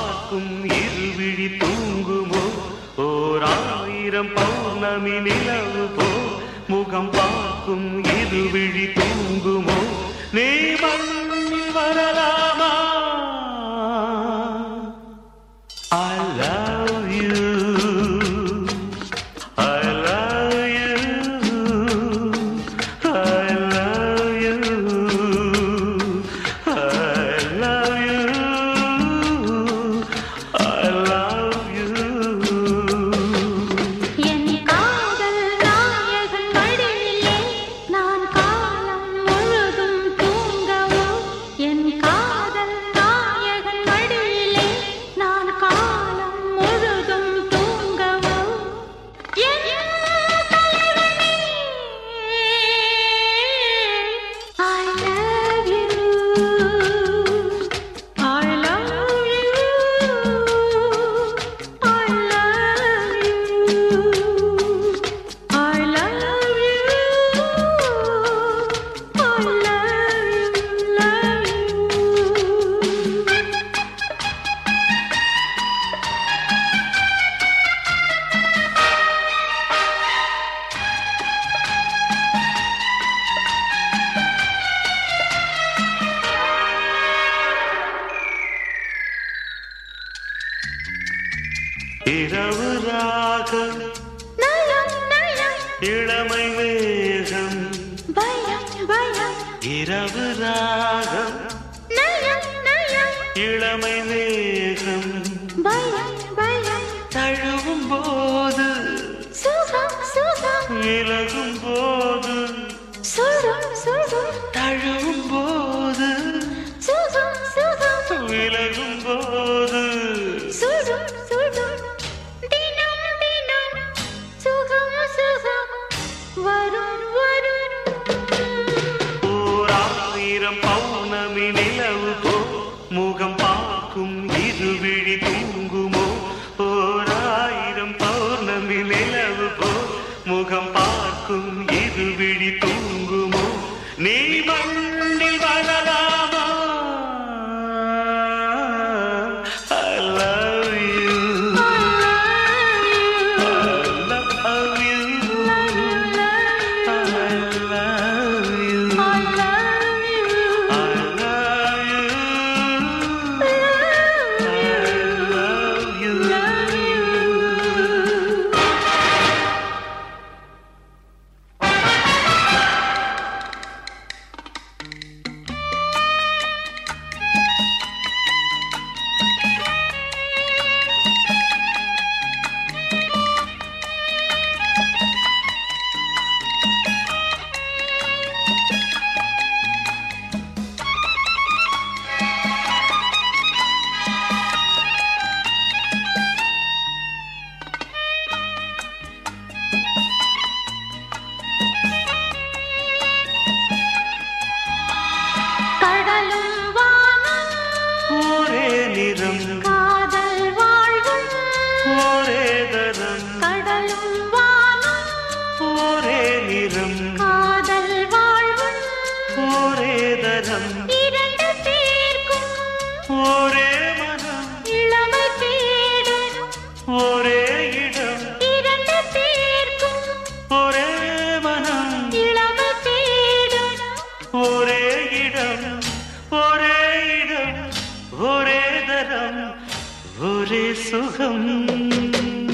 பார்க்கும் இருவிழி தூங்குமோ ஓர் ஆயிரம் பௌர்ணமி நிலவு போ முகம் பார்க்கும் இருவிழி தூங்குமோ நீ மண்ணில் வரலாமா I love you. I love you. I love you. I love you. I love you. என் காதல் நாயகன் மடியிலே நான் காலம் முழுதும் தூங்கவோ என் காதல் நாயகன் மடியிலே நான் காலம் முழுதும் தூங்கவோ என் தலைவனே I love you I love you I love you I love you I love you love you இரவு ராகம் நலம் நலம் இளமை மேகம் பயம் பயம் இரவு ராகம் நலம் நலம் இளமை மேகம் பயம் பயம் தழுவும் போது சுகம் சுகம் விலகும் போது சுடும் சுடும் தழுவும் போது சுகம் சுகம் விலகும் போது சுடும் சுடும் தினம் தினம் சுகம் சுகம் வரும் வரும் ஓர் ஆயிரம் பௌர்ணமி நிலவு போ முகம் பார்க்கும் இருவிழி தூங்குமோ ஓர் ஆயிரம் பௌர்ணமி நிலவு போ முகம் பார்க்கும் இருவிழி தூங்குமோ நீ மண்ணில் வரலாமா I love you. I love you. I love you. I love you. I love you. கடலும் வானம் ஒரே நிறம் காதல் வாழ்வும் ஒரே தரம் கடலும் வானம் ஒரே நிறம் காதல் வாழ்வும் ஒரே தரம் இரண்டு பேர்க்கும் ஒரே மனம் இளமை தேடும் ஒரே இடம் இரண்டு பேர்க்கும் ஒரே மனம் இளமை தேடும் ஒரே இடம் ஒரே இடம் ஒரே தரம் ஒரே சுகம்